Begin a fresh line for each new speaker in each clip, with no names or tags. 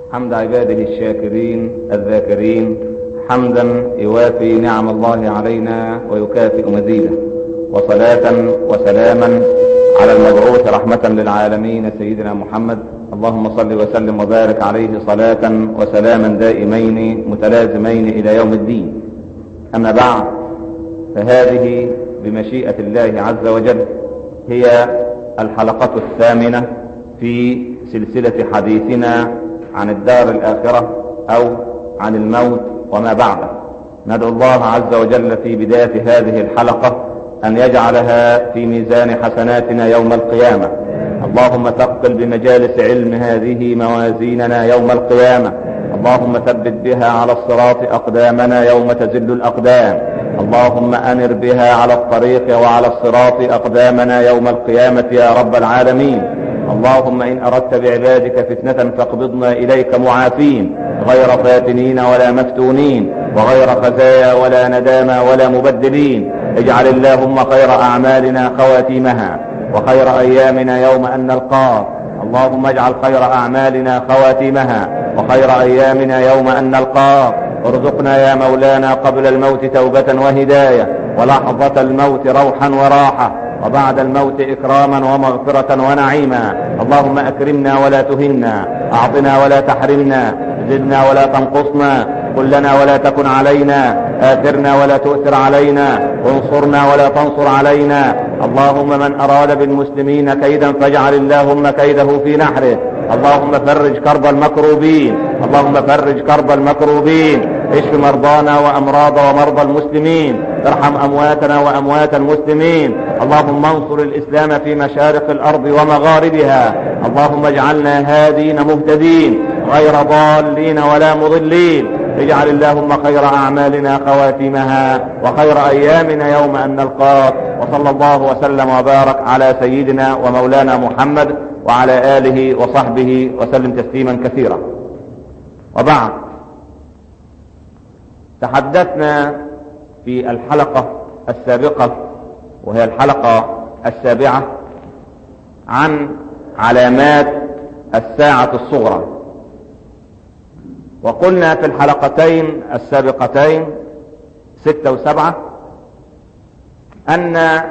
حمد عباده الشاكرين الذاكرين حمدا يوافي نعم الله علينا ويكافئ مزيده وصلاة وسلاما على المبعوث رحمة للعالمين سيدنا محمد اللهم صل وسلم وبارك عليه صلاة وسلاما دائمين متلازمين الى يوم الدين اما بعد فهذه بمشيئة الله عز وجل هي الحلقة الثامنة في سلسلة حديثنا عن الدار الاخرة او عن الموت وما بعده ندعو الله عز وجل في بداية هذه الحلقة ان يجعلها في ميزان حسناتنا يوم القيامة اللهم ثقل بمجالس علم هذه موازيننا يوم القيامة اللهم ثبت بها على الصراط اقدامنا يوم تزل الاقدام اللهم انر بها على الطريق وعلى الصراط اقدامنا يوم القيامة يا رب العالمين اللهم ان اردت بعبادك فتنة فاقبضنا اليك معافين غير فاتنين ولا مفتونين وغير خزايا ولا ندامى ولا مبدلين اجعل اللهم خير اعمالنا خواتيمها وخير ايامنا يوم ان نلقاك اللهم اجعل خير اعمالنا خواتيمها وخير ايامنا يوم ان نلقاك ارزقنا يا مولانا قبل الموت توبة وهداية ولحظة الموت روحا وراحة وبعد الموت اكراما ومغفرة ونعيما اللهم اكرمنا ولا تهنا اعطنا ولا تحرمنا زدنا ولا تنقصنا قل لنا ولا تكن علينا آثرنا ولا تؤثر علينا وانصرنا ولا تنصر علينا اللهم من اراد بالمسلمين كيدا فاجعل اللهم كيده في نحره اللهم فرج كرب المكروبين اللهم فرج كرب المكروبين اشف مرضانا وامراض ومرضى المسلمين ارحم امواتنا واموات المسلمين اللهم انصر الاسلام في مشارق الارض ومغاربها اللهم اجعلنا هادين مهتدين غير ضالين ولا مضلين اجعل اللهم خير اعمالنا خواتمها وخير ايامنا يوم ان نلقاك وصلى الله وسلم وبارك على سيدنا ومولانا محمد وعلى اله وصحبه وسلم تسليما كثيرا وبعد تحدثنا في الحلقة السابقة وهي الحلقة السابعة عن علامات الساعة الصغرى وقلنا في الحلقتين السابقتين ستة وسبعة ان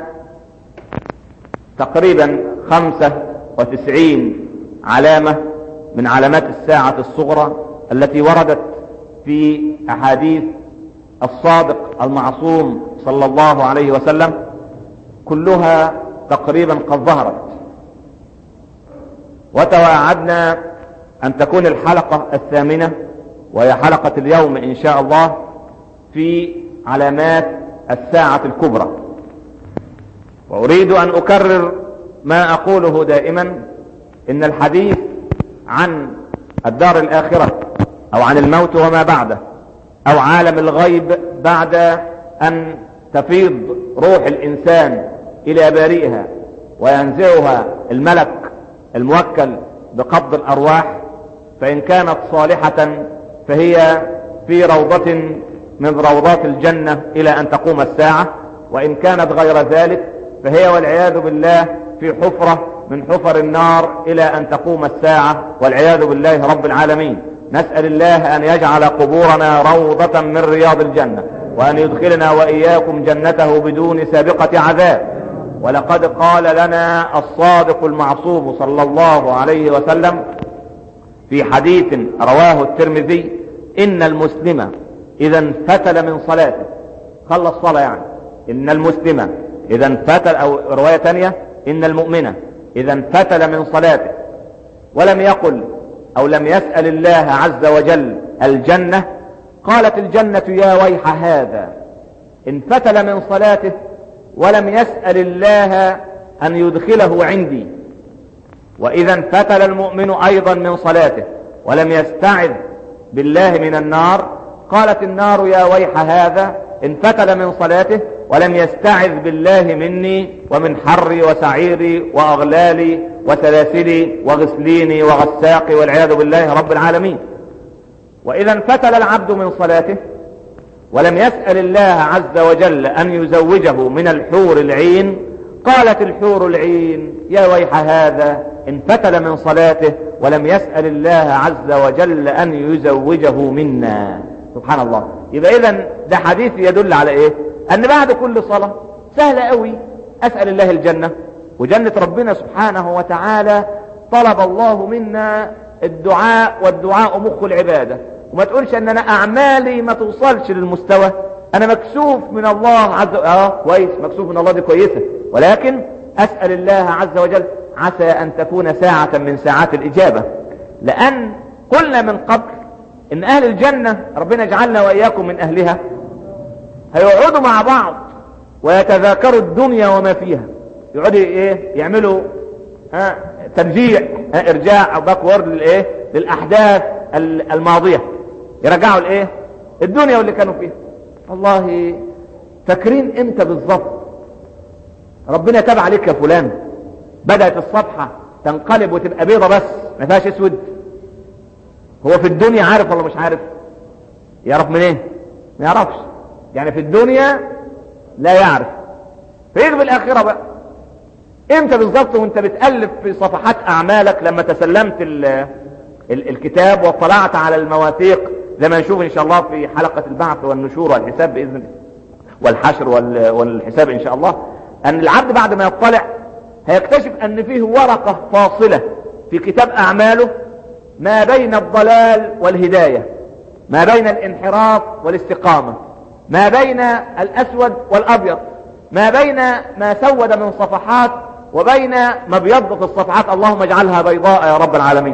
تقريبا خمسة وتسعين علامة من علامات الساعة الصغرى التي وردت في احاديث الصادق المعصوم صلى الله عليه وسلم كلها تقريبا قد ظهرت وتواعدنا ان تكون الحلقة الثامنة وهي حلقة اليوم ان شاء الله في علامات الساعة الكبرى واريد ان اكرر ما اقوله دائما ان الحديث عن الدار الاخرة او عن الموت وما بعده او عالم الغيب بعد ان تفيض روح الانسان الى بارئها وينزعها الملك الموكل بقبض الارواح فان كانت صالحة فهي في روضة من روضات الجنة الى ان تقوم الساعة وان كانت غير ذلك فهي والعياذ بالله في حفرة من حفر النار الى ان تقوم الساعة والعياذ بالله رب العالمين نسأل الله ان يجعل قبورنا روضة من رياض الجنة وان يدخلنا واياكم جنته بدون سابقة عذاب ولقد قال لنا الصادق المعصوم صلى الله عليه وسلم في حديث رواه الترمذي ان المسلم اذا انفتل من صلاته خلص صلاة يعني ان المسلم اذا انفتل او رواية تانية ان المؤمن اذا انفتل من صلاته ولم يقل او لم يسأل الله عز وجل الجنة قالت الجنة يا ويح هذا انفتل من صلاته ولم يسأل الله ان يدخله عندي واذا انفتل المؤمن ايضا من صلاته ولم يستعذ بالله من النار قالت النار يا ويح هذا انفتل من صلاته ولم يستعذ بالله مني ومن حري وسعيري واغلالي وسلاسلي وغسليني وغساقي والعياذ بالله رب العالمين واذا انفتل العبد من صلاته ولم يسأل الله عز وجل ان يزوجه من الحور العين قالت الحور العين يا ويح هذا انفتل من صلاته ولم يسأل الله عز وجل أن يزوجه منا سبحان الله يبقى إذا ده حديث يدل على إيه أن بعد كل صلاة سهلة قوي أسأل الله الجنة وجنة ربنا سبحانه وتعالى طلب الله منا الدعاء والدعاء مخ العبادة وما تقولش ان انا اعمالي ما توصلش للمستوى انا مكسوف من الله عز وجل اه كويس مكسوف من الله دي كويسة ولكن اسأل الله عز وجل عسى ان تكون ساعة من ساعات الاجابة لان قلنا من قبل ان اهل الجنة ربنا يجعلنا واياكم من اهلها هيقعدوا مع بعض ويتذاكروا الدنيا وما فيها يقعدوا ايه يعملوا ها ترجيع ها ارجاع او باكورد للايه للاحداث الماضية يرجعوا الايه الدنيا واللي كانوا فيها والله فاكرين امتى بالظبط ربنا تاب عليك يا فلان بدأت الصفحة تنقلب وتبقى بيضة بس ما فيهاش اسود هو في الدنيا عارف ولا مش عارف يعرف منين إيه؟ ما يعرفش يعني في الدنيا لا يعرف فيجي في الاخرة بقى امتى بالظبط وانت بتألف في صفحات اعمالك لما تسلمت ال ال الكتاب واطلعت على المواثيق زي ما نشوف ان شاء الله في حلقة البعث والنشور والحساب باذن الله والحشر والحساب ان شاء الله ان العبد بعد ما يطلع هيكتشف ان فيه ورقة فاصلة في كتاب اعماله ما بين الضلال والهداية ما بين الانحراف والاستقامة ما بين الاسود والابيض ما بين ما سود من صفحات وبين ما بيض في الصفحات اللهم اجعلها بيضاء يا رب العالمين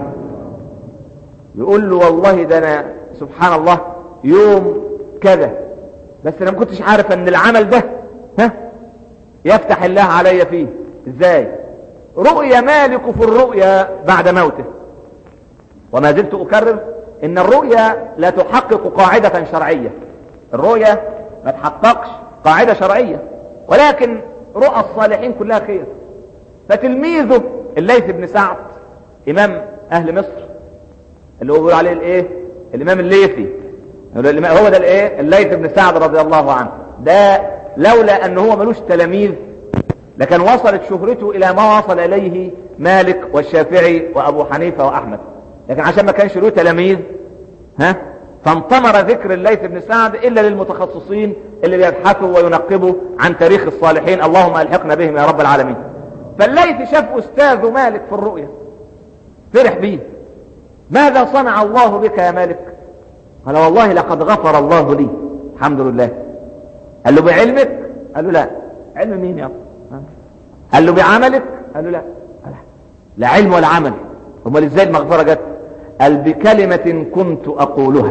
يقول له والله ده انا سبحان الله يوم كذا بس انا ما كنتش عارف ان العمل ده ها يفتح الله علي فيه ازاي رؤيا مالك في الرؤيا بعد موته وما زلت اكرر ان الرؤيا لا تحقق قاعدة شرعية الرؤيا ما تحققش قاعدة شرعية ولكن رؤى الصالحين كلها خير فتلميذه الليث بن سعد امام اهل مصر اللي هو بيقول عليه الايه الامام الليثي هو ده الايه الليث بن سعد رضي الله عنه ده لولا ان هو ملوش تلاميذ لكن وصلت شهرته الى ما وصل اليه مالك والشافعي وابو حنيفة واحمد لكن عشان ما كانش له تلاميذ ها فانطمر ذكر الليث بن سعد الا للمتخصصين اللي بيبحثوا وينقبوا عن تاريخ الصالحين اللهم الحقنا بهم يا رب العالمين فالليث شاف استاذه مالك في الرؤيا فرح بيه ماذا صنع الله بك يا مالك قال والله لقد غفر الله لي الحمد لله قال له بعلمك قال له لا علم مين يا قال له بعملك قال له لا لا علم ولا عمل امال ازاي المغفرة جت قال بكلمة كنت اقولها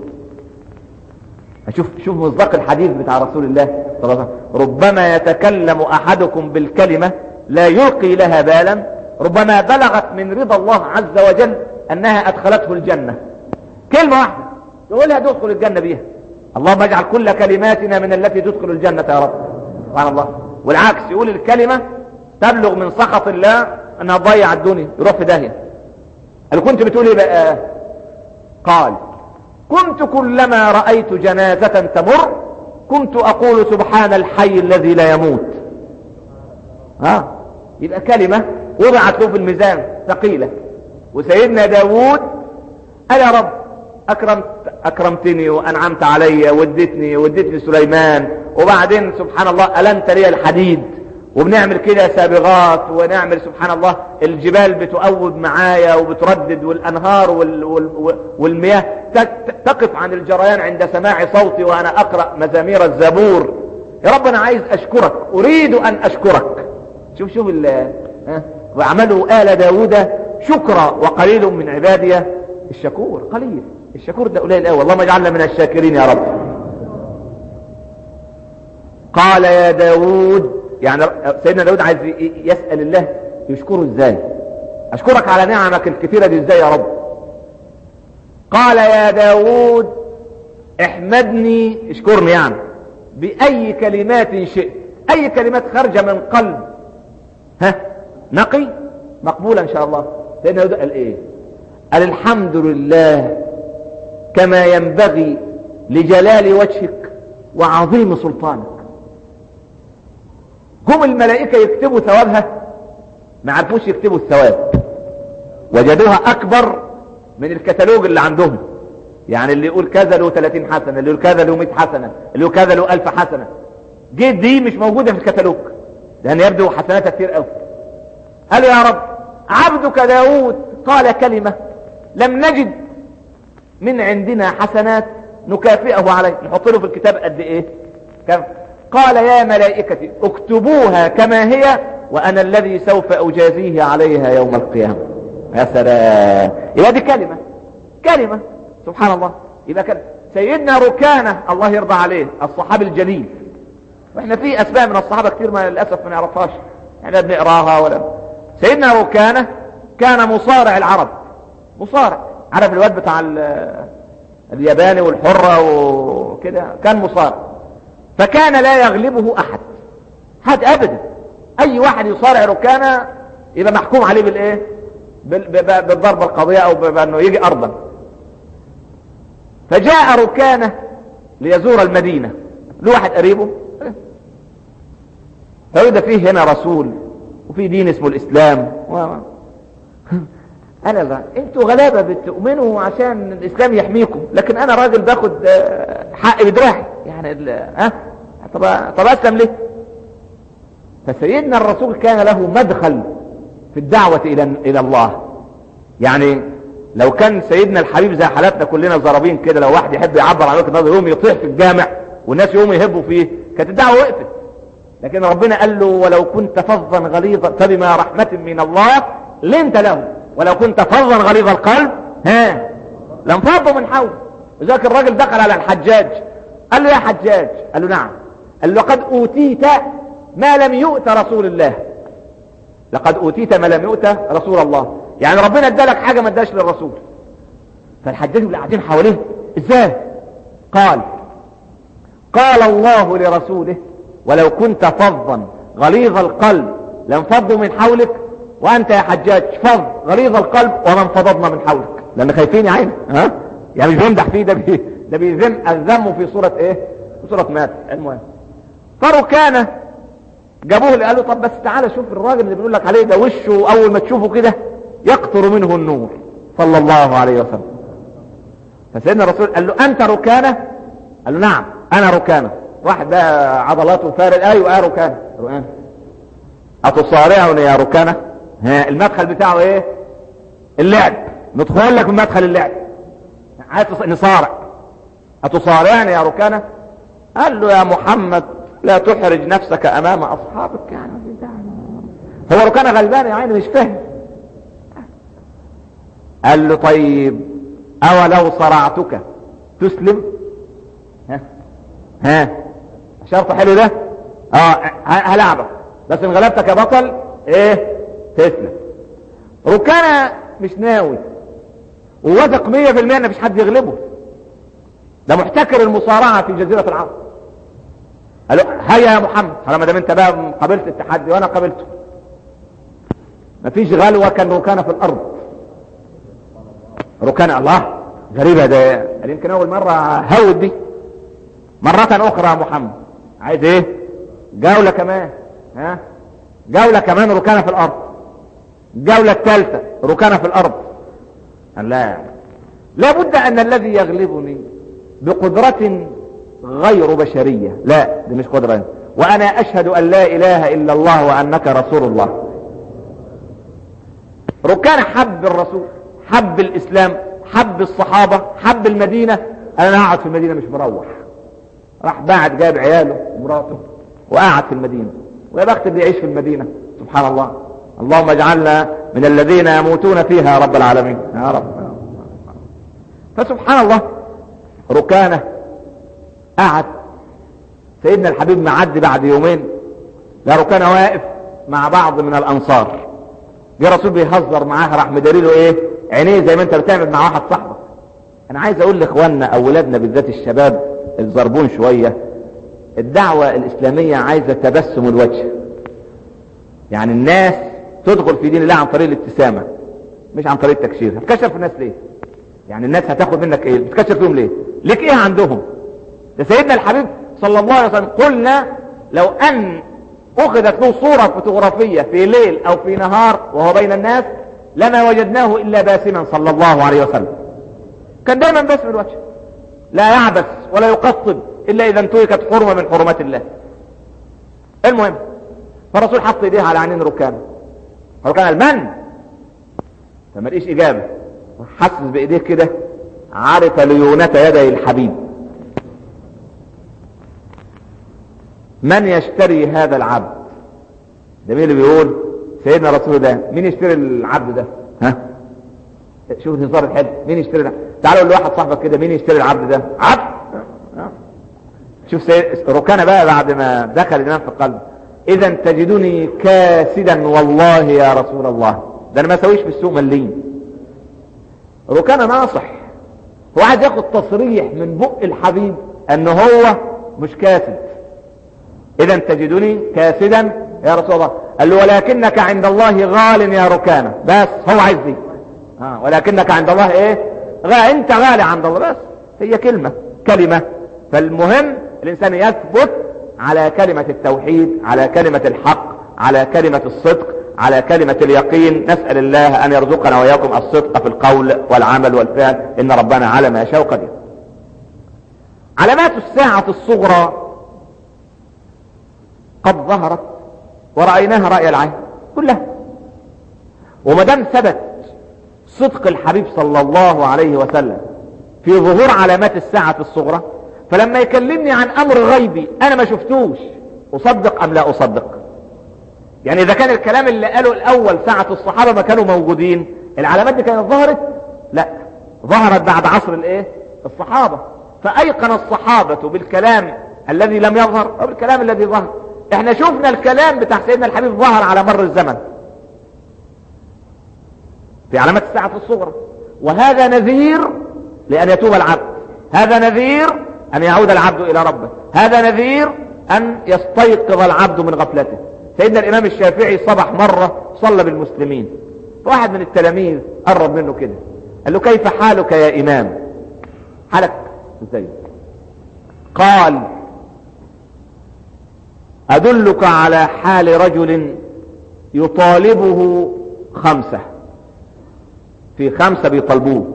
شوف شوف مصداق الحديث بتاع رسول الله صلى الله عليه وسلم ربما يتكلم احدكم بالكلمة لا يلقي لها بالا ربما بلغت من رضا الله عز وجل انها ادخلته الجنة كلمة واحدة يقولها تدخل الجنة بيها اللهم اجعل كل كلماتنا من التي تدخل الجنة يا رب سبحان الله والعكس يقول الكلمة تبلغ من سخط الله انها تضيع الدنيا يروح في داهية قال كنت بتقول ايه بقى قال كنت كلما رأيت جنازة تمر كنت اقول سبحان الحي الذي لا يموت ها يبقى كلمة وضعت له في الميزان ثقيلة وسيدنا داود قال يا رب أكرمت أكرمتني وأنعمت علي ودتني ودتني سليمان وبعدين سبحان الله ألنت لي الحديد وبنعمل كده سابغات ونعمل سبحان الله الجبال بتؤوب معايا وبتردد والأنهار وال وال والمياه تقف عن الجريان عند سماع صوتي وأنا أقرأ مزامير الزبور يا رب أنا عايز أشكرك أريد أن أشكرك شوف شوف وعملوا آل داود شكرا وقليل من عبادي الشكور قليل الشكور ده قليل قوي اللهم اجعلنا من الشاكرين يا رب قال يا داود يعني سيدنا داود عايز يسأل الله يشكره ازاي اشكرك على نعمك الكثيرة دي ازاي يا رب قال يا داود احمدني اشكرني يعني بأي كلمات شئت اي كلمات خارجة من قلب ها نقي مقبولة ان شاء الله سيدنا داود قال ايه قال الحمد لله كما ينبغي لجلال وجهك وعظيم سلطانك هم الملائكة يكتبوا ثوابها ما عرفوش يكتبوا الثواب وجدوها اكبر من الكتالوج اللي عندهم يعني اللي يقول كذا له 30 حسنة اللي يقول كذا له 100 حسنة اللي يقول كذا له 1000 حسنة جيت دي مش موجودة في الكتالوج لان يبدو حسناتها كتير قوي قال يا رب عبدك داود قال كلمة لم نجد من عندنا حسنات نكافئه عليه نحط له في الكتاب قد ايه كم قال يا ملائكتي اكتبوها كما هي وانا الذي سوف اجازيه عليها يوم القيامة يا سلام يبقى دي كلمة كلمة سبحان الله يبقى كلمة سيدنا ركانة الله يرضى عليه الصحابي الجليل واحنا في اسماء من الصحابة كتير ما للأسف ما نعرفهاش احنا بنقراها ولا سيدنا ركانة كان مصارع العرب مصارع عارف الواد بتاع الياباني والحرة وكده كان مصارع فكان لا يغلبه احد حد ابدا اي واحد يصارع ركانة يبقى محكوم عليه بالايه بالضربة القضية او بانه يجي ارضا فجاء ركانة ليزور المدينة له واحد قريبه فإذا فيه هنا رسول وفي دين اسمه الإسلام و... أنا لا أنتوا غلابة بتؤمنوا عشان الإسلام يحميكم لكن أنا راجل باخد حق بدراعي يعني ال... ها طب طب أسلم ليه فسيدنا الرسول كان له مدخل في الدعوة إلى إلى الله يعني لو كان سيدنا الحبيب زي حالاتنا كلنا زرابين كده لو واحد يحب يعبر عن وجهه نظره يقوم يطيح في الجامع والناس يقوموا يهبوا فيه كانت الدعوه وقفت لكن ربنا قال له ولو كنت فظا غليظا فبما رحمه من الله لنت له ولو كنت فظا غليظ القلب ها لانفضوا من حول وذاك الراجل دخل على الحجاج قال له يا حجاج قال له نعم قال له لقد اوتيت ما لم يؤت رسول الله لقد اوتيت ما لم يؤت رسول الله يعني ربنا ادالك حاجة ما اداش للرسول فالحجاج اللي قاعدين حواليه ازاي قال قال الله لرسوله ولو كنت فظا غليظ القلب لانفضوا من حولك وانت يا حجاج فظ غليظ القلب وما انفضضنا من حولك لان خايفين يا عيني ها يعني مش بيمدح فيه ده بي ده بيذم الذم في صورة ايه في صورة مات المهم فركانه جابوه اللي قالوا طب بس تعالى شوف الراجل اللي بيقول لك عليه ده وشه اول ما تشوفه كده يقطر منه النور صلى الله عليه وسلم فسيدنا الرسول قال له انت ركانه قال له نعم انا ركانه واحد بقى عضلاته فارغ ايوه اه ركانه ركانه اتصارعني يا ركانه ها المدخل بتاعه ايه اللعب ندخل لك من مدخل اللعب عايز نصارع اتصارعني يا ركانه قال له يا محمد لا تحرج نفسك امام اصحابك يعني هو ركانه غلبان يا عيني مش فاهم قال له طيب اولو صرعتك تسلم ها ها شرط حلو ده اه هلعبك بس ان غلبتك يا بطل ايه تسلم ركانة مش ناوي وواثق مية في المية ان مفيش حد يغلبه ده محتكر المصارعة في جزيرة العرب قال له هيا يا محمد ما دام انت بقى قبلت التحدي وانا قبلته مفيش غلوة كان ركانة في الارض ركان الله غريبة ده قال يمكن اول مرة هود دي مرة اخرى يا محمد عايز ايه جولة كمان ها جولة كمان ركانة في الارض الجولة الثالثة ركانة في الارض قال لا لابد ان الذي يغلبني بقدرة غير بشرية لا دي مش قدرة وانا اشهد ان لا اله الا الله وانك رسول الله ركان حب الرسول حب الاسلام حب الصحابة حب المدينة انا قاعد في المدينة مش مروح راح بعد جاب عياله ومراته وقعد في المدينة ويا بخت اللي يعيش في المدينة سبحان الله اللهم اجعلنا من الذين يموتون فيها يا رب العالمين يا رب فسبحان الله ركانة قعد سيدنا الحبيب معدي بعد يومين لا ركانة واقف مع بعض من الانصار جه رسول بيهزر معاه راح مداري له ايه عينيه زي ما انت بتعمل مع واحد صاحبك انا عايز اقول لاخواننا او ولادنا بالذات الشباب الزربون شوية الدعوة الاسلامية عايزة تبسم الوجه يعني الناس تدخل في دين الله عن طريق الابتسامة مش عن طريق التكشير هتكشر في الناس ليه يعني الناس هتاخد منك ايه بتكشر فيهم ليه ليك ايه عندهم ده سيدنا الحبيب صلى الله عليه وسلم قلنا لو ان اخذت له صورة فوتوغرافية في ليل او في نهار وهو بين الناس لما وجدناه إلا باسما صلى الله عليه وسلم كان دايما باسم الوجه لا يعبس ولا يقطب إلا إذا انتهكت حرمة من حرمات الله المهم فالرسول حط ايديه على عينين ركانه ركان المن فما لقيش إجابة حسس بإيديه كده عرف ليونة يدي الحبيب من يشتري هذا العبد ده مين اللي بيقول سيدنا رسول الله مين يشتري العبد ده ها شوف الهزار الحلو مين يشتري ده تعالوا قول لواحد صاحبك كده مين يشتري العبد ده عبد شوف سيد... ركانه بقى بعد ما دخل الإمام في القلب إذا تجدني كاسدا والله يا رسول الله ده أنا ما سويش في السوق مليم ركانه ناصح هو عايز ياخد تصريح من بق الحبيب أن هو مش كاسد إذا تجدني كاسدا يا رسول الله قال له ولكنك عند الله غال يا ركانه بس هو عايز دي آه ولكنك عند الله ايه غالي انت غالي عند الله بس هي كلمة كلمة فالمهم الانسان يثبت على كلمة التوحيد على كلمة الحق على كلمة الصدق على كلمة اليقين نسأل الله ان يرزقنا وإياكم الصدق في القول والعمل والفعل ان ربنا على ما يشاء قدير علامات الساعة الصغرى قد ظهرت ورأيناها رأي العين كلها وما دام ثبت صدق الحبيب صلى الله عليه وسلم في ظهور علامات الساعة الصغرى فلما يكلمني عن امر غيبي انا ما شفتوش اصدق ام لا اصدق يعني اذا كان الكلام اللي قاله الاول ساعة الصحابة ما كانوا موجودين العلامات دي كانت ظهرت لا ظهرت بعد عصر الايه الصحابة فايقن الصحابة بالكلام الذي لم يظهر او بالكلام الذي ظهر احنا شفنا الكلام بتاع سيدنا الحبيب ظهر على مر الزمن في علامات الساعة الصغرى وهذا نذير لأن يتوب العبد هذا نذير أن يعود العبد إلى ربه هذا نذير أن يستيقظ العبد من غفلته سيدنا الإمام الشافعي صبح مرة صلى بالمسلمين واحد من التلاميذ قرب منه كده قال له كيف حالك يا إمام حالك ازاي قال أدلك على حال رجل يطالبه خمسة في خمسة بيطالبوه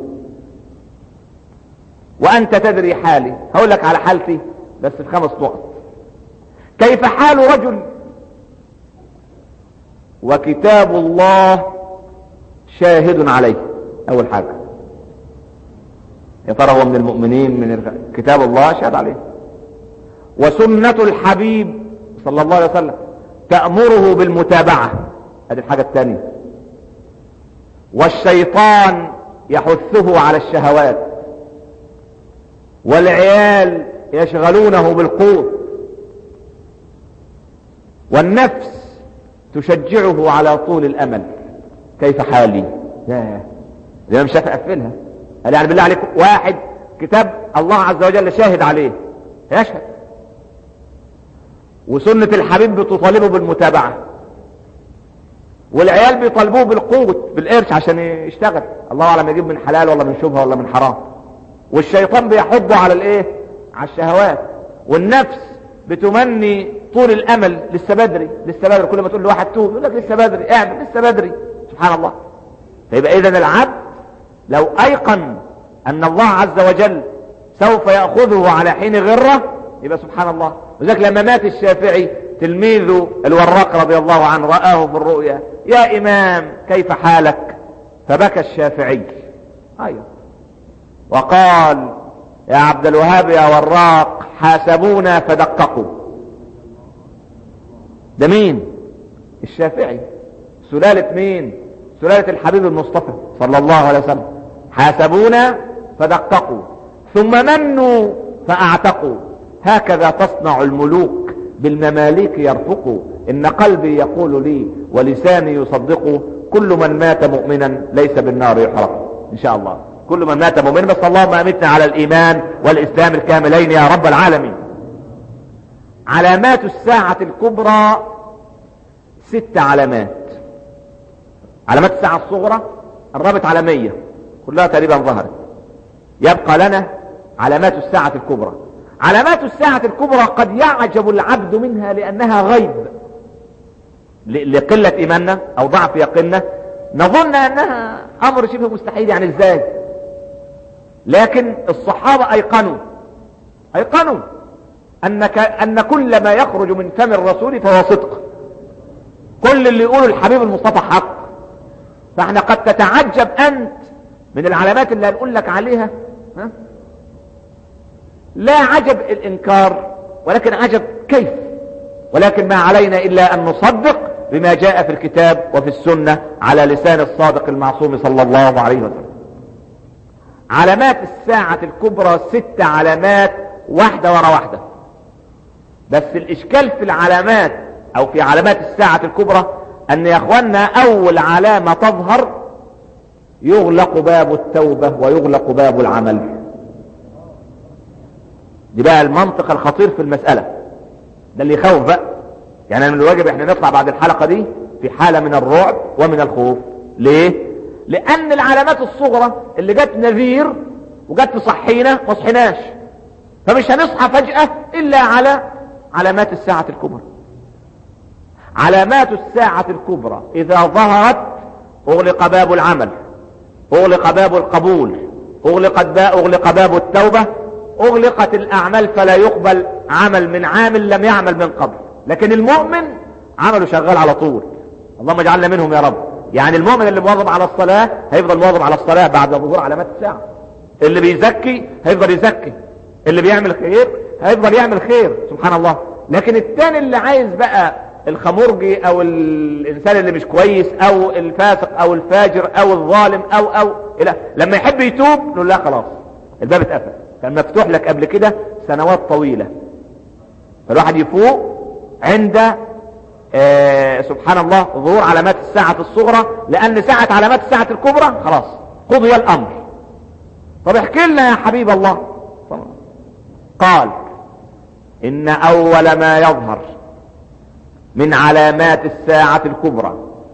وأنت تدري حالي هقول لك على حالتي بس في خمس نقط كيف حال رجل وكتاب الله شاهد عليه أول حاجة يا ترى هو من المؤمنين من كتاب الله شاهد عليه وسنة الحبيب صلى الله عليه وسلم تأمره بالمتابعة هذه الحاجة الثانية والشيطان يحثه على الشهوات والعيال يشغلونه بالقوت والنفس تشجعه على طول الامل كيف حالي لا زي مش هقفلها قال يعني بالله عليك واحد كتاب الله عز وجل شاهد عليه يشهد وسنة الحبيب بتطالبه بالمتابعة والعيال بيطالبوه بالقوت بالقرش عشان يشتغل الله اعلم يجيب من حلال ولا من شبهه ولا من حرام والشيطان بيحضه على الايه على الشهوات والنفس بتمني طول الامل لسه بدري لسه بدري كل ما تقول لواحد توب يقول لك لسه بدري اعمل لسه بدري سبحان الله فيبقى اذا العبد لو ايقن ان الله عز وجل سوف ياخذه على حين غره يبقى سبحان الله وذلك لما مات الشافعي تلميذ الوراق رضي الله عنه رآه في الرؤيا يا إمام كيف حالك فبكى الشافعي أيوه وقال يا عبد الوهاب يا وراق حاسبونا فدققوا ده مين الشافعي سلالة مين سلالة الحبيب المصطفى صلى الله عليه وسلم حاسبونا فدققوا ثم منوا فاعتقوا هكذا تصنع الملوك بالمماليك يرفق ان قلبي يقول لي ولساني يصدق كل من مات مؤمنا ليس بالنار يحرق ان شاء الله كل من مات مؤمنا بس اللهم امتنا على الايمان والاسلام الكاملين يا رب العالمين علامات الساعة الكبرى ست علامات علامات الساعة الصغرى الرابط على مية كلها تقريبا ظهرت يبقى لنا علامات الساعة الكبرى علامات الساعة الكبرى قد يعجب العبد منها لأنها غيب لقلة إيماننا أو ضعف يقيننا نظن انها امر شبه مستحيل يعني ازاي لكن الصحابة ايقنوا ايقنوا انك ان كل ما يخرج من فم الرسول فهو صدق كل اللي يقوله الحبيب المصطفى حق فاحنا قد تتعجب انت من العلامات اللي هنقول لك عليها ها؟ لا عجب الانكار ولكن عجب كيف ولكن ما علينا الا ان نصدق بما جاء في الكتاب وفي السنة على لسان الصادق المعصوم صلى الله عليه وسلم علامات الساعة الكبرى ست علامات واحدة ورا واحدة بس الاشكال في العلامات او في علامات الساعة الكبرى ان يا اخوانا اول علامة تظهر يغلق باب التوبة ويغلق باب العمل دي بقى المنطق الخطير في المسألة ده اللي يخوف بقى يعني من الواجب احنا نطلع بعد الحلقة دي في حالة من الرعب ومن الخوف ليه لان العلامات الصغرى اللي جت نذير وجت تصحينا ما صحيناش فمش هنصحى فجأة الا على علامات الساعة الكبرى علامات الساعة الكبرى اذا ظهرت اغلق باب العمل اغلق باب القبول اغلقت باب اغلق باب التوبة اغلقت الاعمال فلا يقبل عمل من عامل لم يعمل من قبل لكن المؤمن عمله شغال على طول اللهم اجعلنا منهم يا رب يعني المؤمن اللي مواظب على الصلاة هيفضل مواظب على الصلاة بعد ظهور علامات الساعة اللي بيزكي هيفضل يزكي اللي بيعمل خير هيفضل يعمل خير سبحان الله لكن التاني اللي عايز بقى الخمرجي او الانسان اللي مش كويس او الفاسق او الفاجر او الظالم او او إلى لما يحب يتوب نقول لا خلاص الباب اتقفل كان مفتوح لك قبل كده سنوات طويلة فالواحد يفوق عند آه سبحان الله ظهور علامات الساعة الصغرى لان ساعة علامات الساعة الكبرى خلاص قضي الامر طب احكي لنا يا حبيب الله قال ان اول ما يظهر من علامات الساعة الكبرى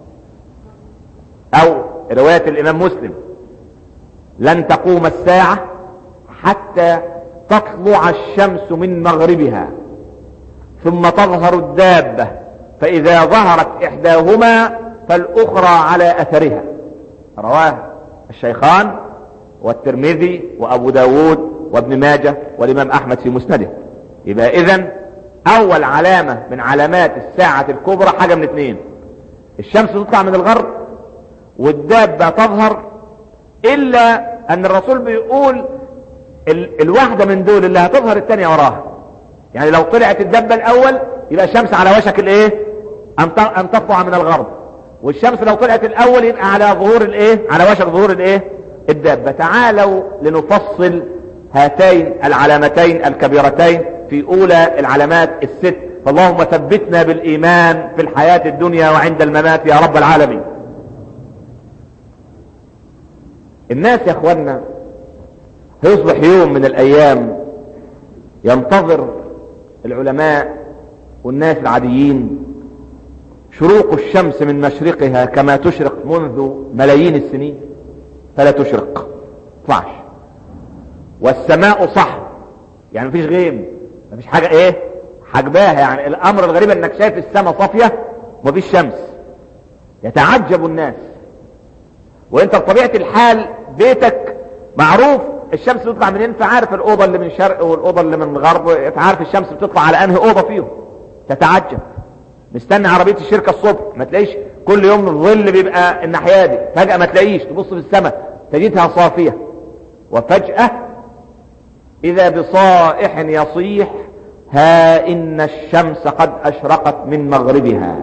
او رواية الامام مسلم لن تقوم الساعة حتى تطلع الشمس من مغربها ثم تظهر الدابة فاذا ظهرت احداهما فالاخرى على اثرها رواه الشيخان والترمذي وابو داود وابن ماجه والامام احمد في مسنده يبقى اذا اول علامة من علامات الساعة الكبرى حاجة من اثنين الشمس تطلع من الغرب والدابة تظهر الا ان الرسول بيقول ال الواحدة من دول اللي هتظهر الثانية وراها يعني لو طلعت الدابة الاول يبقى الشمس على وشك الايه ان تطلع من الغرب والشمس لو طلعت الاول يبقى على ظهور الايه على وشك ظهور الايه الدابة تعالوا لنفصل هاتين العلامتين الكبيرتين في اولى العلامات الست فاللهم ثبتنا بالايمان في الحياة الدنيا وعند الممات يا رب العالمين الناس يا اخوانا هيصبح يوم من الايام ينتظر العلماء والناس العاديين شروق الشمس من مشرقها كما تشرق منذ ملايين السنين فلا تشرق طلعش والسماء صح يعني مفيش غيم مفيش حاجة ايه حجباها يعني الامر الغريب انك شايف السماء صافية ومفيش شمس يتعجب الناس وانت بطبيعة الحال بيتك معروف الشمس بتطلع منين فعارف الاوضة اللي من شرق والاوضة اللي من غرب عارف الشمس بتطلع على انهي اوضة فيهم تتعجب مستني عربية الشركة الصبح ما تلاقيش كل يوم الظل بيبقى الناحية دي فجأة ما تلاقيش تبص في السماء تجدها صافية وفجأة اذا بصائح يصيح ها ان الشمس قد اشرقت من مغربها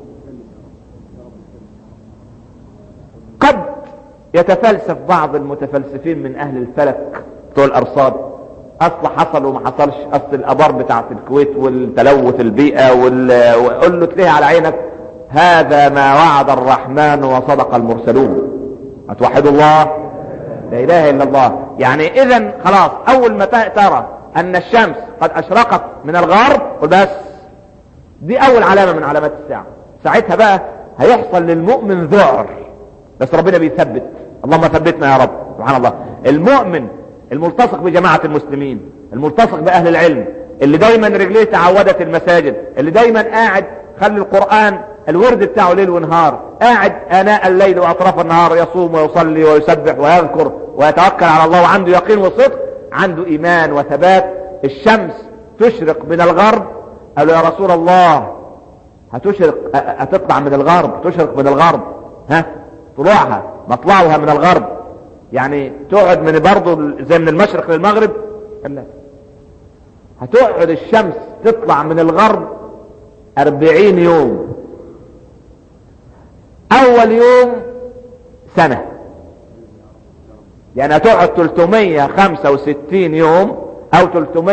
قد يتفلسف بعض المتفلسفين من اهل الفلك بتوع الارصاد اصل حصل وما حصلش اصل الابار بتاعت الكويت والتلوث البيئة وقول له تليه على عينك هذا ما وعد الرحمن وصدق المرسلون هتوحدوا الله لا اله الا الله يعني اذا خلاص اول ما ترى ان الشمس قد اشرقت من الغرب وبس دي اول علامة من علامات الساعة ساعتها بقى هيحصل للمؤمن ذعر بس ربنا بيثبت اللهم ثبتنا يا رب سبحان الله المؤمن الملتصق بجماعة المسلمين الملتصق باهل العلم اللي دايما رجليه تعودت المساجد اللي دايما قاعد خلي القرآن الورد بتاعه ليل ونهار قاعد اناء الليل واطراف النهار يصوم ويصلي ويسبح ويذكر ويتوكل على الله وعنده يقين وصدق عنده ايمان وثبات الشمس تشرق من الغرب قالوا يا رسول الله هتشرق هتطلع من الغرب تشرق من الغرب ها طلوعها مطلعها من الغرب يعني تقعد من برضه زي من المشرق للمغرب لا هتقعد الشمس تطلع من الغرب اربعين يوم اول يوم سنة يعني هتقعد 365 يوم او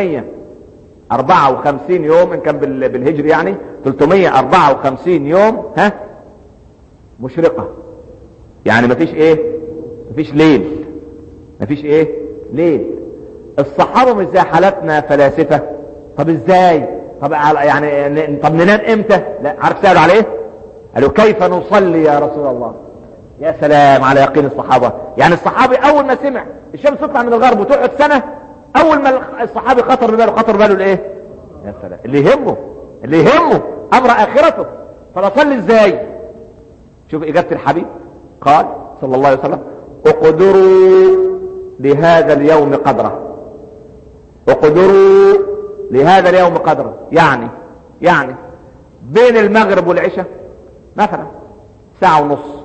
354 يوم ان كان بالهجر يعني 354 يوم ها مشرقة يعني مفيش ايه مفيش ليل مفيش ايه ليل الصحابة مش زي حالتنا فلاسفة طب ازاي طب يعني طب ننام امتى لا عارف سألوا عليه قالوا كيف نصلي يا رسول الله يا سلام على يقين الصحابة يعني الصحابي اول ما سمع الشمس تطلع من الغرب وتقعد سنة اول ما الصحابي خطر بباله خطر باله الايه يا سلام اللي يهمه اللي يهمه امر اخرته فنصلي ازاي شوف اجابة الحبيب قال صلى الله عليه وسلم اقدروا لهذا اليوم قدره اقدروا لهذا اليوم قدره يعني يعني بين المغرب والعشاء مثلا ساعة ونص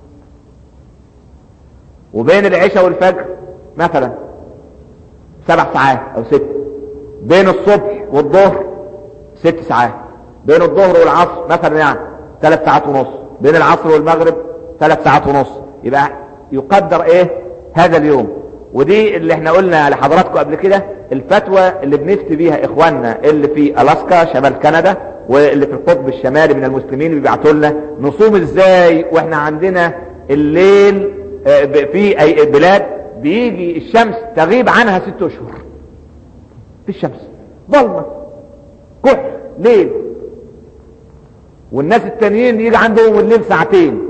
وبين العشاء والفجر مثلا سبع ساعات او ست بين الصبح والظهر ست ساعات بين الظهر والعصر مثلا يعني ثلاث ساعات ونص بين العصر والمغرب ثلاث ساعات ونص يبقى يقدر ايه هذا اليوم ودي اللي احنا قلنا لحضراتكم قبل كده الفتوى اللي بنفتي بيها اخواننا اللي في الاسكا شمال كندا واللي في القطب الشمالي من المسلمين بيبعتوا لنا نصوم ازاي واحنا عندنا الليل في اي بلاد بيجي الشمس تغيب عنها ست اشهر في الشمس ظلمة كحل ليل والناس التانيين يجي عندهم الليل ساعتين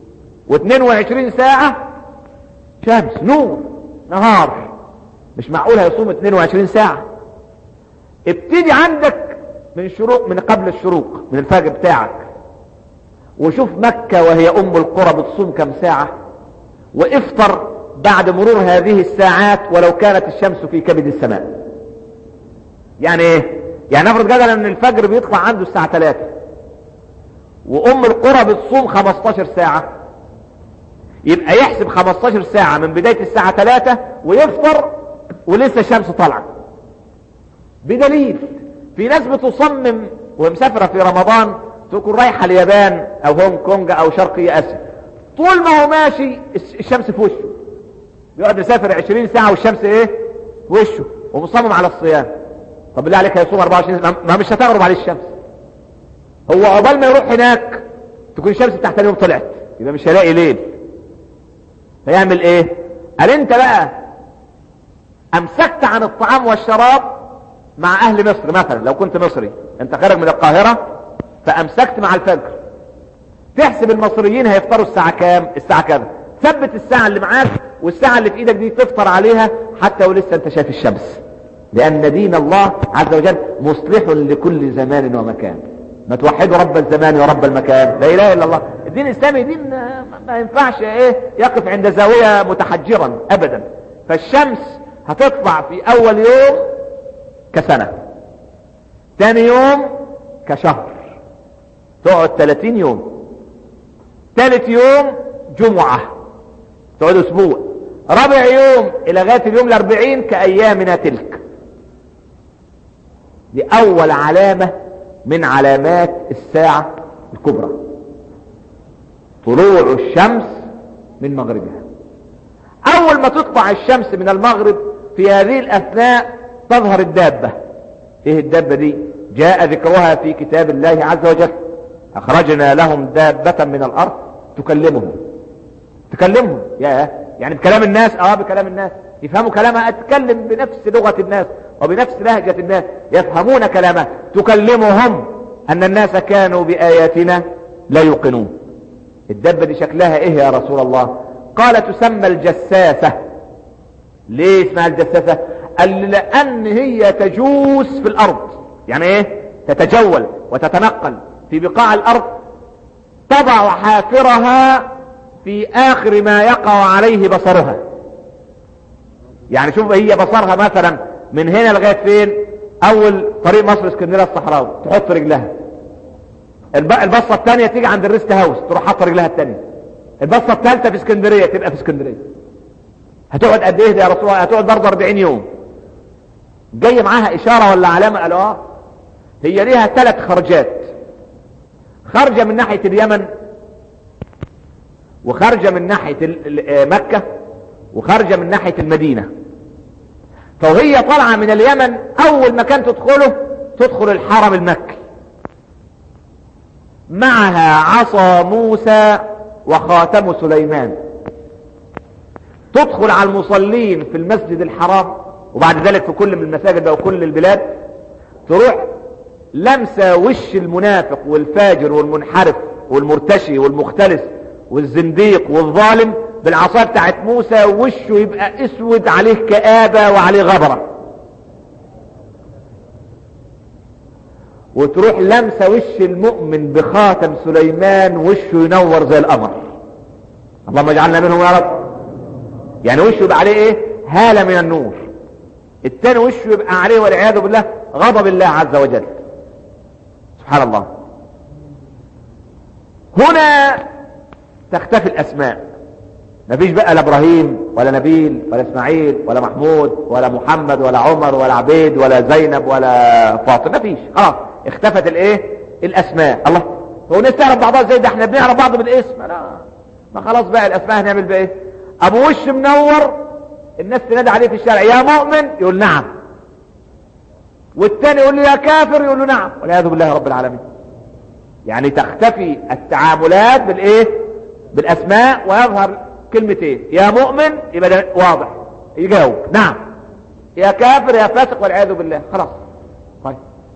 و22 ساعة شمس نور نهار مش معقول هيصوم 22 ساعة ابتدي عندك من شروق من قبل الشروق من الفجر بتاعك وشوف مكة وهي ام القرى بتصوم كم ساعة وافطر بعد مرور هذه الساعات ولو كانت الشمس في كبد السماء يعني ايه يعني نفرض جدلا ان الفجر بيطلع عنده الساعة 3 وام القرى بتصوم 15 ساعة يبقى يحسب 15 ساعة من بداية الساعة 3 ويفطر ولسه الشمس طالعة بدليل في ناس بتصمم ومسافرة في رمضان تكون رايحة اليابان او هونج كونج او شرقي اسيا طول ما هو ماشي الشمس في وشه بيقعد يسافر 20 ساعة والشمس ايه في وشه ومصمم على الصيام طب بالله عليك هيصوم 24 ساعة ما مش هتغرب عليه الشمس هو عقبال ما يروح هناك تكون الشمس تحت اليوم طلعت يبقى مش هيلاقي ليل فيعمل ايه قال انت بقى امسكت عن الطعام والشراب مع اهل مصر مثلا لو كنت مصري انت خارج من القاهرة فامسكت مع الفجر تحسب المصريين هيفطروا الساعة كام الساعة كام ثبت الساعة اللي معاك والساعة اللي في ايدك دي تفطر عليها حتى ولسه انت شايف الشمس لان دين الله عز وجل مصلح لكل زمان ومكان ما توحدوا رب الزمان ورب المكان لا اله الا الله الدين الاسلامي دين ما ينفعش ايه يقف عند زاوية متحجرا ابدا فالشمس هتطلع في اول يوم كسنة تاني يوم كشهر تقعد 30 يوم ثالث يوم جمعة تقعد اسبوع رابع يوم الى غاية اليوم الاربعين كايامنا تلك دي اول علامة من علامات الساعة الكبرى طلوع الشمس من مغربها اول ما تطلع الشمس من المغرب في هذه الاثناء تظهر الدابة ايه الدابة دي جاء ذكرها في كتاب الله عز وجل اخرجنا لهم دابة من الارض تكلمهم تكلمهم يا يعني بكلام الناس اه بكلام الناس يفهموا كلامها اتكلم بنفس لغة الناس وبنفس لهجة الناس يفهمون كلامها تكلمهم ان الناس كانوا باياتنا لا يوقنون الدبة دي شكلها ايه يا رسول الله قال تسمى الجساسة ليه اسمها الجساسة قال لان هي تجوس في الارض يعني ايه تتجول وتتنقل في بقاع الارض تضع حافرها في اخر ما يقع عليه بصرها يعني شوف هي بصرها مثلا من هنا لغاية فين اول طريق مصر اسكندريه الصحراوي تحط رجلها البصه الثانيه تيجي عند الريست هاوس تروح حاطه رجلها الثانيه البصه الثالثه في اسكندريه تبقى في اسكندريه هتقعد قد ايه يا رسول الله هتقعد برضه 40 يوم جاي معاها اشاره ولا علامه قالوا اه هي ليها ثلاث خرجات خارجه من ناحيه اليمن وخارجه من ناحيه مكه وخارجه من ناحيه المدينه فوهي طالعه من اليمن اول مكان تدخله تدخل الحرم المكي معها عصا موسى وخاتم سليمان تدخل على المصلين في المسجد الحرام وبعد ذلك في كل من المساجد وكل البلاد تروح لمسة وش المنافق والفاجر والمنحرف والمرتشي والمختلس والزنديق والظالم بالعصا بتاعت موسى وشه يبقى اسود عليه كآبة وعليه غبرة وتروح لمسة وش المؤمن بخاتم سليمان وشه ينور زي القمر اللهم اجعلنا منهم يا رب يعني وشه يبقى عليه ايه هالة من النور التاني وشه يبقى عليه والعياذ بالله غضب الله عز وجل سبحان الله هنا تختفي الاسماء مفيش بقى لا ابراهيم ولا نبيل ولا اسماعيل ولا محمود ولا محمد ولا عمر ولا عبيد ولا زينب ولا فاطمه مفيش خلاص اختفت الايه الاسماء الله هو الناس تعرف بعضها ازاي ده احنا بنعرف بعض بالاسم لا ما خلاص بقى الاسماء هنعمل بقى ايه ابو وش منور الناس تنادي عليه في الشارع يا مؤمن يقول نعم والتاني يقول له يا كافر يقول له نعم والعياذ بالله رب العالمين يعني تختفي التعاملات بالايه بالاسماء ويظهر كلمتين يا مؤمن يبقى ده واضح يجاوب نعم يا كافر يا فاسق والعياذ بالله خلاص طيب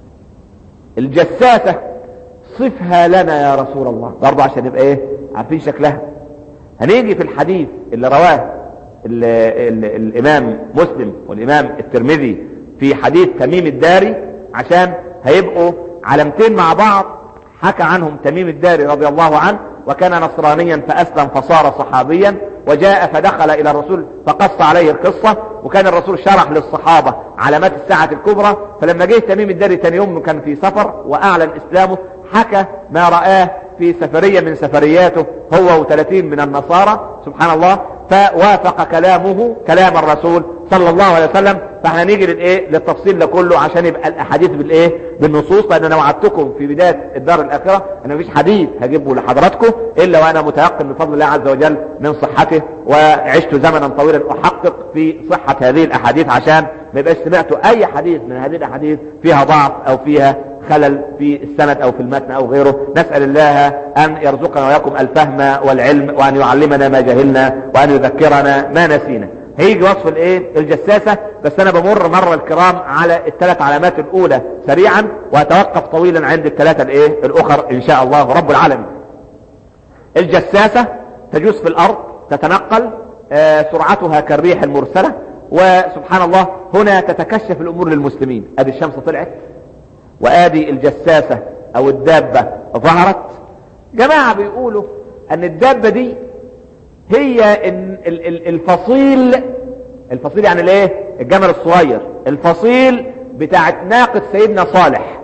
الجساسة صفها لنا يا رسول الله برضه عشان نبقى ايه عارفين شكلها هنيجي في الحديث اللي رواه ال ال الامام مسلم والامام الترمذي في حديث تميم الداري عشان هيبقوا علامتين مع بعض حكى عنهم تميم الداري رضي الله عنه وكان نصرانيا فأسلم فصار صحابيا وجاء فدخل إلى الرسول فقص عليه القصة وكان الرسول شرح للصحابة علامات الساعة الكبرى فلما جه تميم الداري تاني يوم كان في سفر وأعلن إسلامه حكى ما رآه في سفرية من سفرياته هو وثلاثين من النصارى سبحان الله فوافق كلامه كلام الرسول صلى الله عليه وسلم فاحنا نيجي للايه للتفصيل ده كله عشان يبقى الاحاديث بالايه بالنصوص لان انا وعدتكم في بدايه الدار الاخره ان مفيش حديث هجيبه لحضراتكم الا وانا متيقن بفضل الله عز وجل من صحته وعشت زمنا طويلا احقق في صحه هذه الاحاديث عشان ما يبقاش سمعتوا اي حديث من هذه الاحاديث فيها ضعف او فيها خلل في السند او في المتن او غيره نسأل الله ان يرزقنا وياكم الفهم والعلم وان يعلمنا ما جهلنا وان يذكرنا ما نسينا هيجي وصف الايه الجساسة بس انا بمر مرة الكرام على الثلاث علامات الاولى سريعا واتوقف طويلا عند الثلاثة الايه الاخر ان شاء الله رب العالمين الجساسة تجوز في الارض تتنقل آه سرعتها كالريح المرسلة وسبحان الله هنا تتكشف الامور للمسلمين ادي الشمس طلعت وادي الجساسة او الدابة ظهرت جماعة بيقولوا ان الدابة دي هي الفصيل الفصيل يعني الايه الجمل الصغير الفصيل بتاعت ناقة سيدنا صالح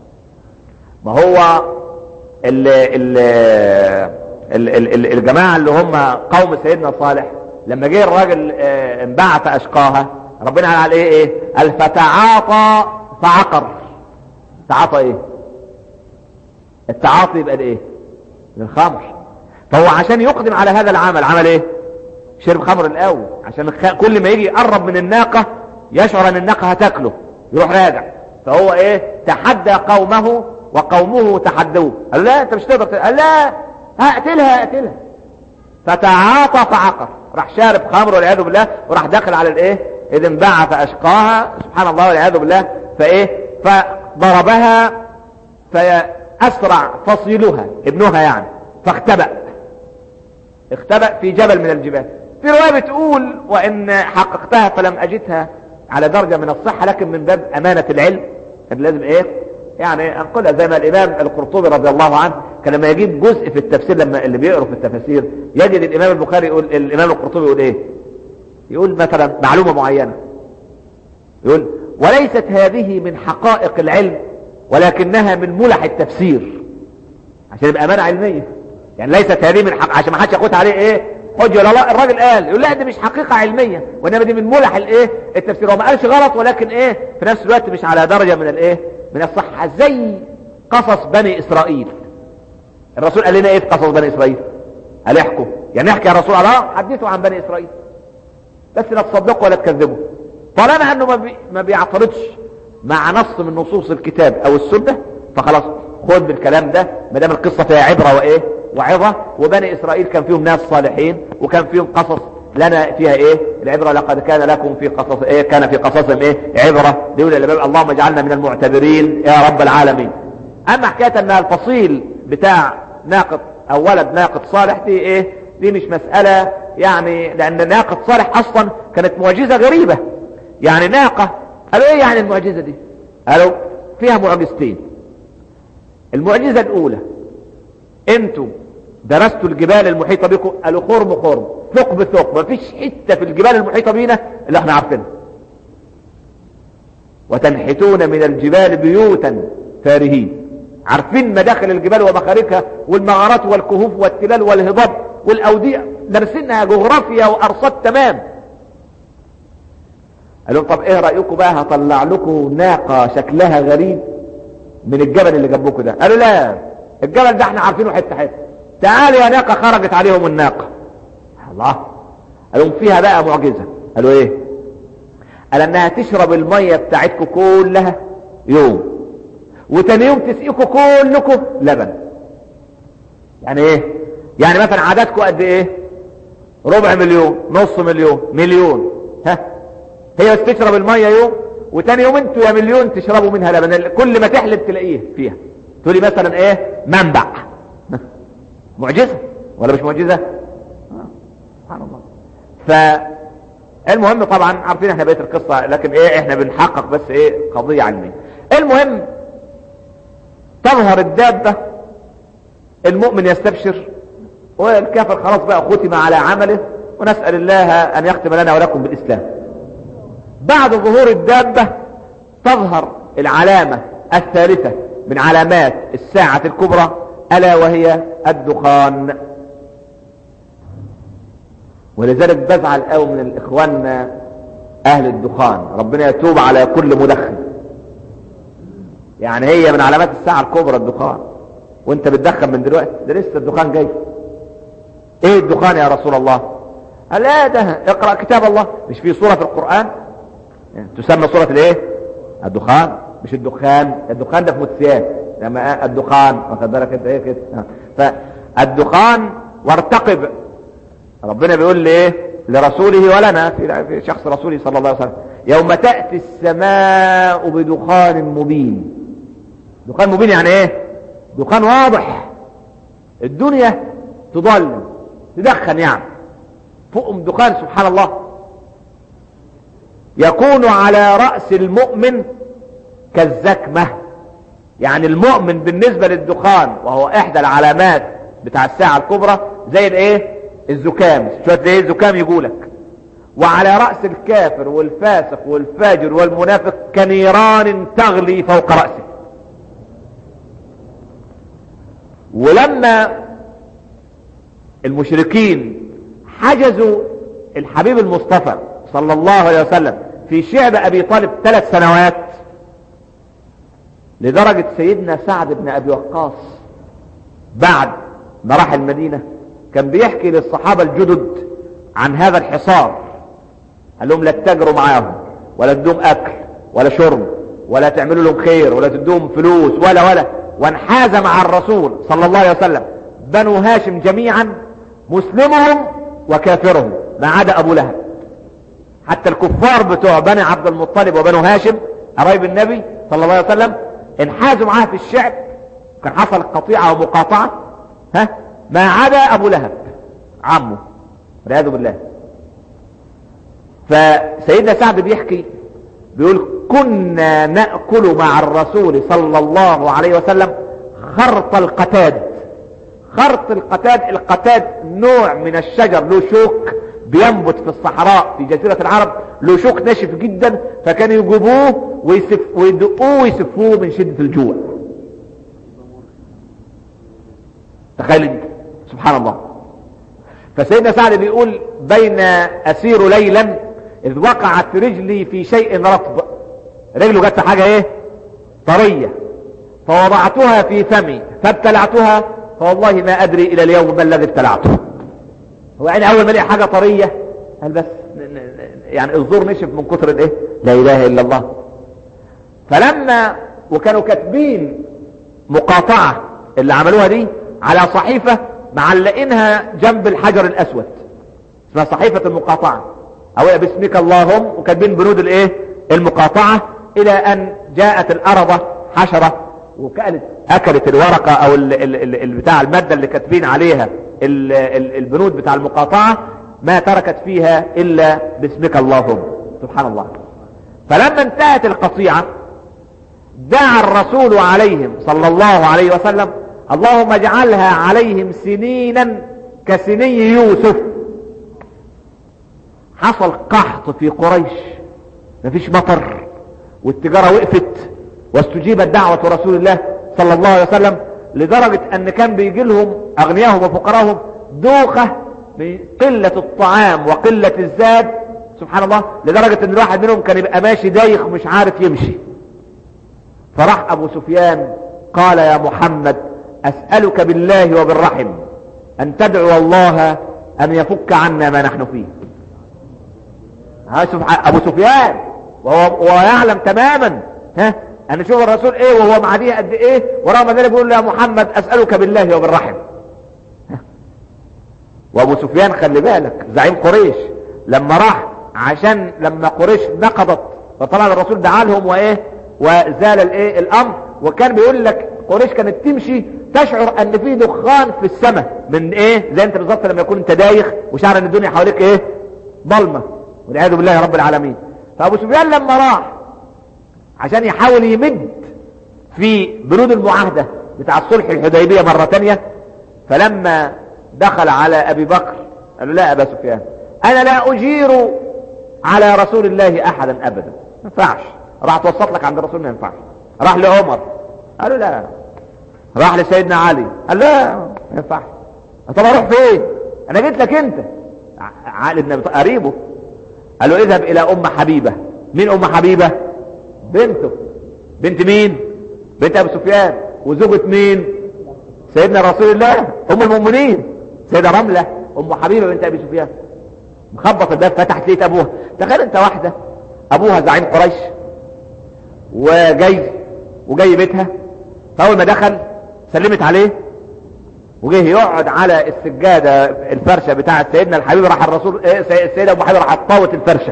ما هو ال ال ال ال ال الجماعة اللي هم قوم سيدنا صالح لما جه الراجل انبعث اشقاها ربنا قال عليه ايه قال فتعاطى فعقر تعاطى ايه التعاطي يبقى ايه للخمر فهو عشان يقدم على هذا العمل عمل ايه شرب خمر الاول عشان كل ما يجي يقرب من الناقة يشعر ان الناقة هتاكله يروح راجع فهو ايه تحدى قومه وقومه تحدوه قال لا انت مش تقدر قال لا هقتلها هقتلها فتعاطى فعقر راح شارب خمر والعياذ بالله وراح داخل على الايه اذ انبعث اشقاها سبحان الله والعياذ بالله فايه فضربها فاسرع فصيلها ابنها يعني فاختبأ اختبأ في جبل من الجبال في رواية بتقول وان حققتها فلم اجدها على درجة من الصحة لكن من باب امانة العلم كان لازم ايه
يعني انقلها زي ما الامام القرطبي رضي الله عنه كان لما يجيب جزء في التفسير لما اللي بيقروا في التفاسير يجد الامام البخاري يقول الامام القرطبي يقول ايه يقول مثلا معلومة معينة يقول وليست هذه من حقائق العلم ولكنها من ملح التفسير عشان يبقى امانه علميه يعني ليست هذه من حق عشان ما حدش ياخدها عليه ايه حجه ولا لا الراجل قال يقول لا دي مش حقيقه علميه وانما دي من ملح الايه التفسير هو ما قالش غلط ولكن ايه في نفس الوقت مش على درجه من الايه من الصحه زي قصص بني اسرائيل الرسول قال لنا ايه في قصص بني اسرائيل قال احكوا يعني احكي يا رسول الله حدثوا عن بني اسرائيل بس لا تصدقوا ولا تكذبوا طالما انه ما, بي ما بيعترضش مع نص من نصوص الكتاب او السنه فخلاص خد بالكلام ده ما دام القصه فيها عبره وايه وعظه وبني اسرائيل كان فيهم ناس صالحين وكان فيهم قصص لنا فيها ايه العبره لقد كان لكم في قصص ايه كان في قصصهم ايه عبره دول الباب اللهم اجعلنا من المعتبرين يا رب العالمين اما حكايه ان الفصيل بتاع ناقد او ولد ناقد صالح دي ايه دي مش مساله يعني لان ناقد صالح اصلا كانت معجزه غريبه يعني ناقه قالوا ايه يعني المعجزه دي قالوا فيها معجزتين المعجزة الاولى انتوا درستوا الجبال المحيطة بكم قالوا خرم خرم ثقب ثقب مفيش حتة في الجبال المحيطة بينا اللي احنا عارفينها وتنحتون من الجبال بيوتا فارهين عارفين مداخل الجبال ومخارجها والمغارات والكهوف والتلال والهضاب والاودية درسينها جغرافيا وارصاد تمام قال لهم طب ايه رأيكم بقى هطلع لكم ناقة شكلها غريب من الجبل اللي جنبكم ده قالوا لا الجبل ده احنا عارفينه حته حته تعالوا يا ناقه خرجت عليهم الناقه الله قالوا فيها بقى معجزه قالوا ايه قال انها تشرب الميه بتاعتكم كلها يوم وتاني يوم تسقيكم كلكم لبن يعني ايه يعني مثلا عددكم قد ايه ربع مليون نص مليون مليون ها هي بس تشرب الميه يوم وتاني يوم انتوا يا مليون تشربوا منها لبن كل ما تحلب تلاقيه فيها تقولي مثلا ايه منبع معجزة ولا مش معجزة سبحان الله فالمهم طبعا عارفين احنا بقية القصة لكن ايه احنا بنحقق بس ايه قضية علمية المهم تظهر الدابة المؤمن يستبشر والكافر خلاص بقى ختم على عمله ونسأل الله ان يختم لنا ولكم بالاسلام بعد ظهور الدابة تظهر العلامة الثالثة من علامات الساعة الكبرى ألا وهي الدخان ولذلك بزعل قوي من الإخوان أهل الدخان ربنا يتوب على كل مدخن يعني هي من علامات الساعة الكبرى الدخان وانت بتدخن من دلوقتي ده لسه الدخان جاي ايه الدخان يا رسول الله قال لا ده اقرأ كتاب الله مش في سورة في القرآن تسمى سورة الايه الدخان مش الدخان الدخان ده في متسيان لما الدخان واخد بالك انت ايه كده فالدخان وارتقب ربنا بيقول لي ايه لرسوله ولنا في شخص رسوله صلى الله عليه وسلم يوم تأتي السماء بدخان مبين دخان مبين يعني ايه دخان واضح الدنيا تضل تدخن يعني فوقهم دخان سبحان الله يكون على رأس المؤمن كالزكمة يعني المؤمن بالنسبة للدخان وهو احدى العلامات بتاع الساعة الكبرى زي الايه الزكام شوية زي الزكام يقولك وعلى رأس الكافر والفاسق والفاجر والمنافق كنيران تغلي فوق رأسه ولما المشركين حجزوا الحبيب المصطفى صلى الله عليه وسلم في شعب ابي طالب ثلاث سنوات لدرجة سيدنا سعد بن ابي وقاص بعد ما راح المدينة كان بيحكي للصحابة الجدد عن هذا الحصار قال لهم لا تتاجروا معاهم ولا تدوم اكل ولا شرب ولا تعملوا لهم خير ولا تدوم فلوس ولا ولا وانحاز مع الرسول صلى الله عليه وسلم بنو هاشم جميعا مسلمهم وكافرهم ما عدا ابو لهب حتى الكفار بتوع بني عبد المطلب وبنو هاشم قرايب النبي صلى الله عليه وسلم انحازوا معاه في الشعب كان حصل قطيعة ومقاطعة ها ما عدا ابو لهب عمه والعياذ بالله فسيدنا سعد بيحكي بيقول كنا نأكل مع الرسول صلى الله عليه وسلم خرط القتاد خرط القتاد القتاد نوع من الشجر له شوك بينبت في الصحراء في جزيرة العرب له شوك ناشف جدا فكانوا يجيبوه ويسف ويدقوه ويسفوه من شدة الجوع تخيل انت سبحان الله فسيدنا سعد بيقول بين اسير ليلا اذ وقعت رجلي في شيء رطب رجله جت في حاجة ايه طرية فوضعتها في فمي فابتلعتها فوالله ما ادري الى اليوم ما الذي ابتلعته هو يعني اول ما لقى حاجة طرية قال بس يعني الزور نشف من كتر الايه لا اله الا الله فلما وكانوا كاتبين مقاطعة اللي عملوها دي على صحيفة معلقينها جنب الحجر الاسود اسمها صحيفة المقاطعة او باسمك اللهم وكاتبين بنود الايه المقاطعة الى ان جاءت الارضة حشرة وكانت اكلت الورقة او ال ال ال ال بتاع المادة اللي كاتبين عليها ال ال البنود بتاع المقاطعة ما تركت فيها الا باسمك اللهم سبحان الله فلما انتهت القطيعة دعا الرسول عليهم صلى الله عليه وسلم اللهم اجعلها عليهم سنينا كسني يوسف حصل قحط في قريش مفيش مطر والتجارة وقفت واستجيبت دعوة رسول الله صلى الله عليه وسلم لدرجة ان كان بيجي لهم اغنياهم وفقراهم دوخة من قلة الطعام وقلة الزاد سبحان الله لدرجة ان الواحد منهم كان يبقى ماشي دايخ مش عارف يمشي فراح ابو سفيان قال يا محمد اسألك بالله وبالرحم ان تدعو الله ان يفك عنا ما نحن فيه ها ابو سفيان وهو, وهو يعلم تماما ها ان شوف الرسول ايه وهو معديه قد ايه ورغم ذلك بيقول له يا محمد اسألك بالله وبالرحم وابو سفيان خلي بالك زعيم قريش لما راح عشان لما قريش نقضت فطبعا الرسول دعا لهم وايه وزال الايه الامر وكان بيقول لك قريش كانت تمشي تشعر ان في دخان في السماء من ايه زي انت بالظبط لما يكون انت دايخ وشعر ان الدنيا حواليك ايه ضلمه والعياذ بالله رب العالمين فابو سفيان لما راح عشان يحاول يمد في بنود المعاهدة بتاع الصلح الحديبية مرة تانية فلما دخل على ابي بكر قال له لا ابا سفيان انا لا اجير على رسول الله احدا ابدا ما ينفعش راح توسط لك عند الرسول ما ينفعش راح لعمر قال له لا راح لسيدنا علي قال لا ما ينفعش طب اروح فين انا جيت لك انت علي بن ابي طالب قريبه قال له اذهب الى ام حبيبة مين ام حبيبة بنته بنت مين بنت ابو سفيان وزوجة مين سيدنا رسول الله ام المؤمنين سيدة رملة ام حبيبة بنت ابي سفيان مخبط الباب فتحت لقيت ابوها تخيل انت واحدة ابوها زعيم قريش وجاي وجاي بيتها فاول ما دخل سلمت عليه وجه يقعد على السجادة الفرشة بتاعت سيدنا الحبيب راح الرسول إيه السيدة ابو حبيب راح طاوت الفرشة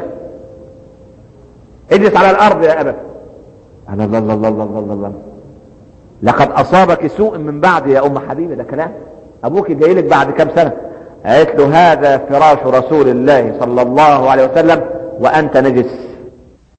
اجلس على الارض يا ابا الله الله الله الله الله الله لقد اصابك سوء من بعد يا ام حبيبه ده كلام ابوك جاي لك بعد كام سنة قالت له هذا فراش رسول الله صلى الله عليه وسلم وانت نجس